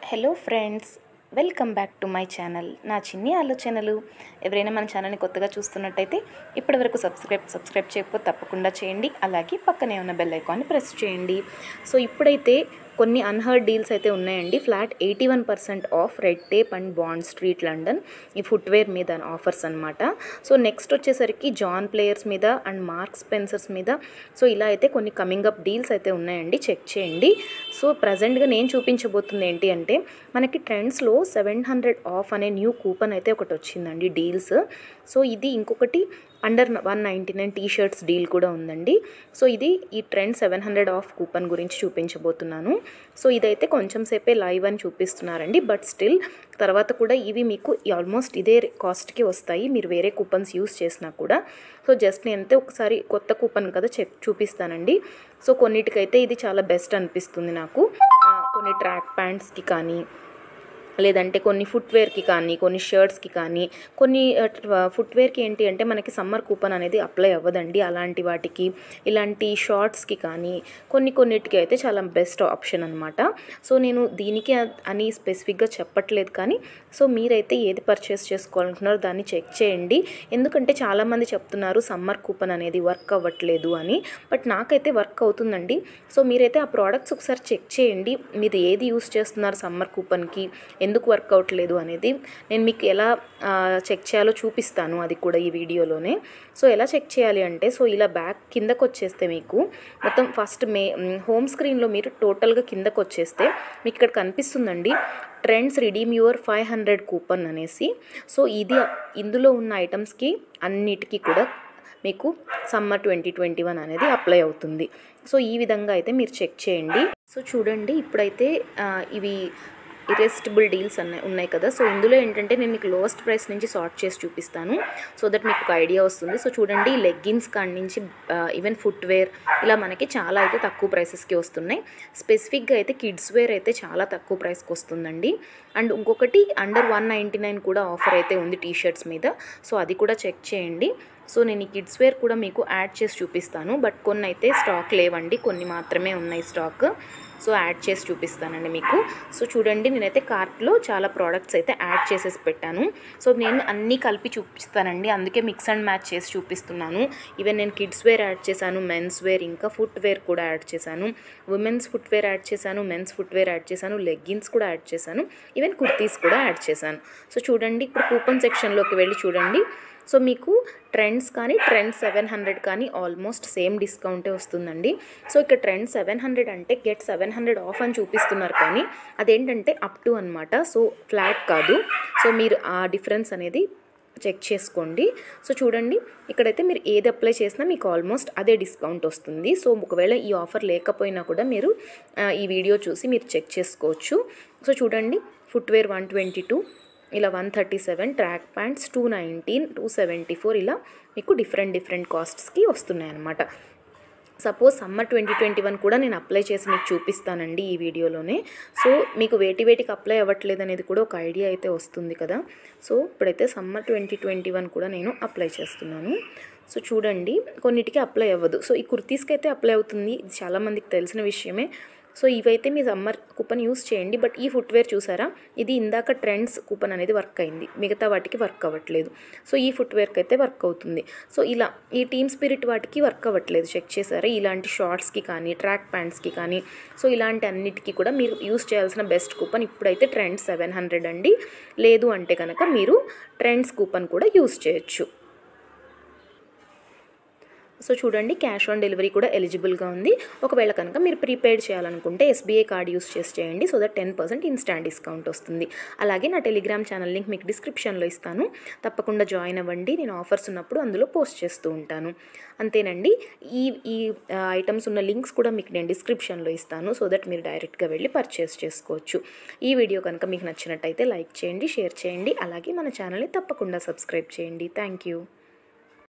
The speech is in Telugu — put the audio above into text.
hello friends welcome back to my channel నా చిన్ని ఆలోచనలు ఎవరైనా మన ఛానల్ని కొత్తగా చూస్తున్నట్టయితే ఇప్పటివరకు సబ్స్క్రైబ్ సబ్స్క్రైబ్ చేయకపోతే తప్పకుండా చేయండి అలాగే పక్కనే ఉన్న బెల్ ఐకాన్ని ప్రెస్ చేయండి సో ఇప్పుడైతే కొన్ని అన్హర్డ్ డీల్స్ అయితే ఉన్నాయండి flat eighty one percent off Red Tape and Bond Street London ఈ ఫుట్వేర్ మీద ఆఫర్స్ అనమాట సో నెక్స్ట్ వచ్చేసరికి జాన్ ప్లేయర్స్ మీద అండ్ మార్క్ స్పెన్సర్స్ మీద సో ఇలా అయితే కొన్ని కమింగ్ అప్ డీల్స్ అయితే ఉన్నాయండి చెక్ చేయండి సో ప్రజెంట్గా నేను చూపించబోతుంది ఏంటి అంటే మనకి ట్రెండ్స్లో సెవెన్ హండ్రెడ్ ఆఫ్ అనే న్యూ కూపన్ అయితే ఒకటి వచ్చిందండి డీల్స్ సో ఇది ఇంకొకటి under one ninety nine T shirts deal కూడా ఉందండి సో ఇది ఈ trend seven hundred off coupon గురించి చూపించబోతున్నాను సో ఇదైతే కొంచెం సేపే లైవ్ అని చూపిస్తున్నారండి బట్ స్టిల్ తర్వాత కూడా ఇవి మీకు ఆల్మోస్ట్ ఇదే కాస్ట్కి వస్తాయి మీరు వేరే కూపన్స్ యూస్ చేసినా కూడా సో జస్ట్ నేనైతే ఒకసారి కొత్త కూపన్ కదా చెక్ చూపిస్తానండి సో కొన్నిటికైతే ఇది చాలా బెస్ట్ అనిపిస్తుంది నాకు ఆ, కొన్ని ట్రాక్ ప్యాంట్స్కి కానీ లేదంటే కొన్ని ఫుట్వేర్కి కానీ కొన్ని షర్ట్స్కి కానీ కొన్ని ఫుట్వేర్కి ఏంటి అంటే మనకి సమ్మర్ కూపన్ అనేది అప్లై అవ్వదండి అలాంటి వాటికి ఇలాంటి షార్ట్స్కి కానీ కొన్ని కొన్నిటికి అయితే చాలా బెస్ట్ ఆప్షన్ అనమాట సో నేను దీనికి అని స్పెసిఫిక్గా చెప్పట్లేదు కానీ సో మీరైతే ఏది పర్చేస్ చేసుకోవాలనుకున్నారో దాన్ని చెక్ చేయండి ఎందుకంటే చాలామంది చెప్తున్నారు సమ్మర్ కూపన్ అనేది వర్క్ అవ్వట్లేదు అని బట్ నాకైతే వర్క్ అవుతుందండి సో మీరైతే ఆ ప్రోడక్ట్స్ ఒకసారి చెక్ చేయండి మీరు ఏది యూస్ చేస్తున్నారు సమ్మర్ కూపన్కి ఎందుకు వర్క్ అవ్వట్లేదు అనేది నేను మీకు ఎలా చెక్ చేయాలో చూపిస్తాను అది కూడా ఈ వీడియోలోనే సో ఎలా చెక్ చేయాలి అంటే సో ఇలా బ్యాక్ కిందకు వచ్చేస్తే మీకు మొత్తం ఫస్ట్ మే హోమ్ స్క్రీన్లో మీరు టోటల్గా కిందకు వచ్చేస్తే మీకు ఇక్కడ కనిపిస్తుందండి Trends redeem your five hundred coupon అనేసి సో ఇది ఇందులో ఉన్న ఐటమ్స్కి అన్నిటికీ కూడా మీకు సమ్మర్ ట్వంటీ ట్వంటీ వన్ అనేది అప్లై అవుతుంది సో ఈ విధంగా అయితే మీరు చెక్ చేయండి సో చూడండి ఇప్పుడైతే ఆ, ఇవి ఇరెసిస్టబుల్ డీల్స్ అన్న ఉన్నాయి కదా సో ఇందులో ఏంటంటే నేను మీకు లోయెస్ట్ ప్రైస్ నుంచి సార్ట్ చేసి చూపిస్తాను సో దట్ మీకు ఒక ఐడియా వస్తుంది సో చూడండి లెగ్గిన్స్ కాడి నుంచి ఈవెన్ ఫుట్వేర్ ఇలా మనకి చాలా అయితే తక్కువ ప్రైసెస్కి వస్తున్నాయి స్పెసిఫిక్గా అయితే కిడ్స్ వేర్ అయితే చాలా తక్కువ ప్రైస్కి వస్తుందండి అండ్ ఇంకొకటి అండర్ వన్ నైంటీ నైన్ కూడా ఆఫర్ అయితే ఉంది టీ షర్ట్స్ మీద సో అది కూడా చెక్ చేయండి సో నేను ఈ కిడ్స్ వేర్ కూడా మీకు యాడ్ చేసి చూపిస్తాను బట్ కొన్ని అయితే స్టాక్ లేవండి కొన్ని మాత్రమే ఉన్నాయి స్టాక్ సో యాడ్ చేసి చూపిస్తానండి మీకు సో చూడండి నేనైతే కార్ట్లో చాలా ప్రోడక్ట్స్ అయితే యాడ్ చేసేసి పెట్టాను సో నేను అన్నీ కలిపి చూపిస్తానండి అందుకే మిక్స్ అండ్ మ్యాచ్ చేసి చూపిస్తున్నాను ఈవెన్ నేను కిడ్స్ వేర్ యాడ్ చేశాను మెన్స్ వేర్ ఇంకా ఫుట్ వేర్ కూడా యాడ్ చేశాను ఉమెన్స్ ఫుట్ వేర్ యాడ్ చేశాను మెన్స్ ఫుట్ వేర్ యాడ్ చేశాను లెగ్గిన్స్ కూడా యాడ్ చేశాను ఈవెన్ కుర్తీస్ కూడా యాడ్ చేశాను సో చూడండి ఇప్పుడు కూపన్ సెక్షన్లోకి వెళ్ళి చూడండి సో మీకు ట్రెండ్స్ కానీ ట్రెండ్ సెవెన్ హండ్రెడ్ కానీ ఆల్మోస్ట్ సేమ్ డిస్కౌంటే వస్తుందండి సో ఇక్కడ ట్రెండ్ సెవెన్ హండ్రెడ్ అంటే గెట్ సెవెన్ హండ్రెడ్ ఆఫ్ అని చూపిస్తున్నారు కానీ అదేంటంటే అప్ టు అనమాట సో ఫ్లాట్ కాదు సో మీరు ఆ డిఫరెన్స్ అనేది చెక్ చేసుకోండి సో చూడండి ఇక్కడైతే మీరు ఏది అప్లై చేసినా మీకు ఆల్మోస్ట్ అదే డిస్కౌంట్ వస్తుంది సో ఒకవేళ ఈ ఆఫర్ లేకపోయినా కూడా మీరు ఆ, ఈ వీడియో చూసి మీరు చెక్ చేసుకోవచ్చు సో చూడండి ఫుట్వేర్ వన్ ట్వంటీ టూ ఇలా one thirty seven track pants two nineteen two seventy four ఇలా మీకు డిఫరెంట్ డిఫరెంట్ కాస్ట్స్కి వస్తున్నాయి అన్నమాట suppose summer twenty twenty one కూడా నేను అప్లై చేసి మీకు చూపిస్తానండి ఈ వీడియోలోనే సో మీకు వేటి వేటికి అప్లై అవ్వట్లేదు అనేది కూడా ఒక ఐడియా అయితే వస్తుంది కదా సో ఇప్పుడైతే సమ్మర్ ట్వంటీ ట్వంటీ వన్ కూడా నేను అప్లై చేస్తున్నాను సో చూడండి కొన్నిటికి అప్లై అవ్వదు సో ఈ కుర్తీస్కి అయితే అప్లై అవుతుంది ఇది చాలామందికి తెలిసిన విషయమే సో ఇవైతే మీ సమ్మర్ కూపన్ యూస్ చేయండి బట్ ఈ ఫుట్వేర్ చూసారా ఇది ఇందాక ట్రెండ్స్ కూపన్ అనేది వర్క్ అయింది మిగతా వాటికి వర్క్ అవ్వట్లేదు సో ఈ ఫుట్వేర్కి అయితే వర్క్ అవుతుంది సో ఇలా ఈ టీమ్ స్పిరిట్ వాటికి వర్క్ అవ్వట్లేదు చెక్ చేసారా ఇలాంటి షార్ట్స్కి కానీ ట్రాక్ ప్యాంట్స్కి కానీ సో ఇలాంటి అన్నిటికీ కూడా మీరు యూస్ చేయాల్సిన బెస్ట్ కూపన్ ఇప్పుడైతే ట్రెండ్స్ సెవెన్ హండ్రెడ్ అండి లేదు అంటే కనుక మీరు ట్రెండ్స్ కూపన్ కూడా యూస్ చేయొచ్చు సో చూడండి క్యాష్ ఆన్ డెలివరీ కూడా ఎలిజిబుల్గా ఉంది ఒకవేళ కనుక మీరు ప్రీపెయిడ్ చేయాలనుకుంటే ఎస్బీఐ కార్డ్ యూస్ చేసి చేయండి so that ten percent instant discount వస్తుంది అలాగే నా టెలిగ్రామ్ ఛానల్ లింక్ మీకు డిస్క్రిప్షన్లో ఇస్తాను తప్పకుండా జాయిన్ అవ్వండి నేను ఆఫర్స్ ఉన్నప్పుడు అందులో పోస్ట్ చేస్తూ ఉంటాను అంతేనండి ఈ ఈ ఐటమ్స్ ఉన్న లింక్స్ కూడా మీకు నేను డిస్క్రిప్షన్లో ఇస్తాను సో దట్ మీరు డైరెక్ట్గా వెళ్ళి పర్చేస్ చేసుకోవచ్చు ఈ వీడియో కనుక మీకు నచ్చినట్టయితే లైక్ చేయండి షేర్ చేయండి అలాగే మన ఛానల్ని తప్పకుండా సబ్స్క్రైబ్ చేయండి థ్యాంక్ యూ